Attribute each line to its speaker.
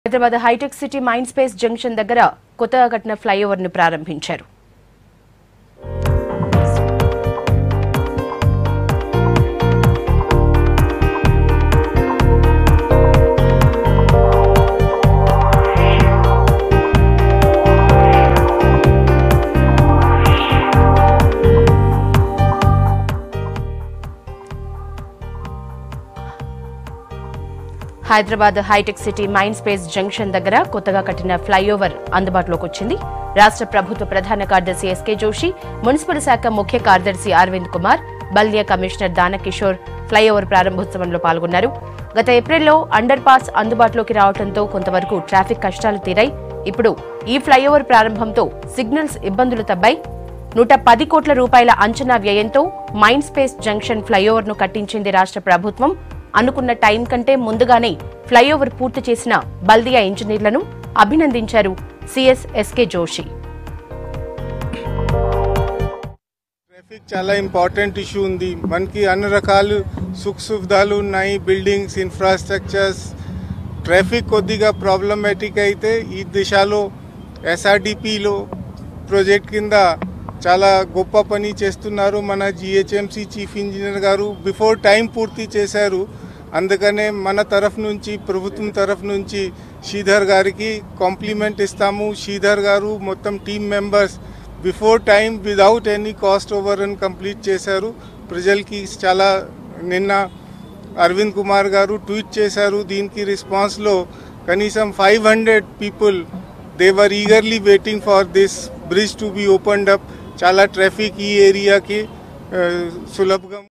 Speaker 1: Hyderabad hitech city mind space junction దగ్గర కొత్తగా కట్టిన ఫ్లైఓవర్ ను ప్రారంభించారు Hyderabad hitech city mind space junction దగ్గర కొత్తగా కట్టిన ఫ్లైఓవర్ అందుబాటులోకి వచ్చింది రాష్ట్ర ప్రభుత్వ ప్రధాన కార్యదర్శి ఎస్కే జోషి మున్సిపల్ శాఖ ముఖ్య కార్యదర్శి అరవింద్ కుమార్ బల్దియా కమిషనర్ దానకిషోర్ ఫ్లైఓవర్ ప్రారంభోత్సవంలో పాల్గొన్నారు గత ఏప్రిల్లో అండర్ పాస్ అందుబాటులోకి రావడంతో కొంతవరకు ట్రాఫిక్ కష్టాలు తీరాయి ఇప్పుడు ఈ ఫ్లైఓవర్ ప్రారంభంతో సిగ్నల్స్ ఇబ్బందులు తబ్బాయి నూట పది కోట్ల రూపాయల అంచనా వ్యయంతో మైండ్ స్పేస్ జంక్షన్ ఫ్లైఓవర్ ను కట్టించింది రాష్ట్ర ప్రభుత్వం అనుకున్న టైం కంటే ముందుగానే ఫ్లైఓవర్ పూర్తి చేసిన బల్దియా ఇంజనీర్లను అభినందించారు సిఎస్ ఎస్కే జోషి
Speaker 2: ట్రాఫిక్ చాలా ఇంపార్టెంట్ ఇష్యూ ఉంది మనకి అన్ని రకాలు సుఖ సువిధాలు ఉన్నాయి బిల్డింగ్స్ ఇన్ఫ్రాస్ట్రక్చర్స్ ట్రాఫిక్ కొద్దిగా ప్రాబ్లమాటిక్ అయితే ఈ దిశలో ఎస్ఆర్డిపిలో ప్రాజెక్ట్ కింద చాలా గొప్ప పని చేస్తున్నారు మన జిహెచ్ఎంసి చీఫ్ ఇంజనీర్ గారు బిఫోర్ టైం పూర్తి చేశారు అందుకనే మన తరఫు నుంచి ప్రభుత్వం తరఫు నుంచి శ్రీధర్ గారికి కాంప్లిమెంట్ ఇస్తాము శ్రీధర్ గారు మొత్తం team members before time without any cost over అని కంప్లీట్ చేశారు ప్రజలకి చాలా నిన్న అరవింద్ కుమార్ గారు ట్వీట్ చేశారు దీనికి రెస్పాన్స్లో కనీసం five hundred people they were eagerly waiting for this bridge to be opened up చాలా ట్రాఫిక్ ఈ ఏరియాకి సులభంగా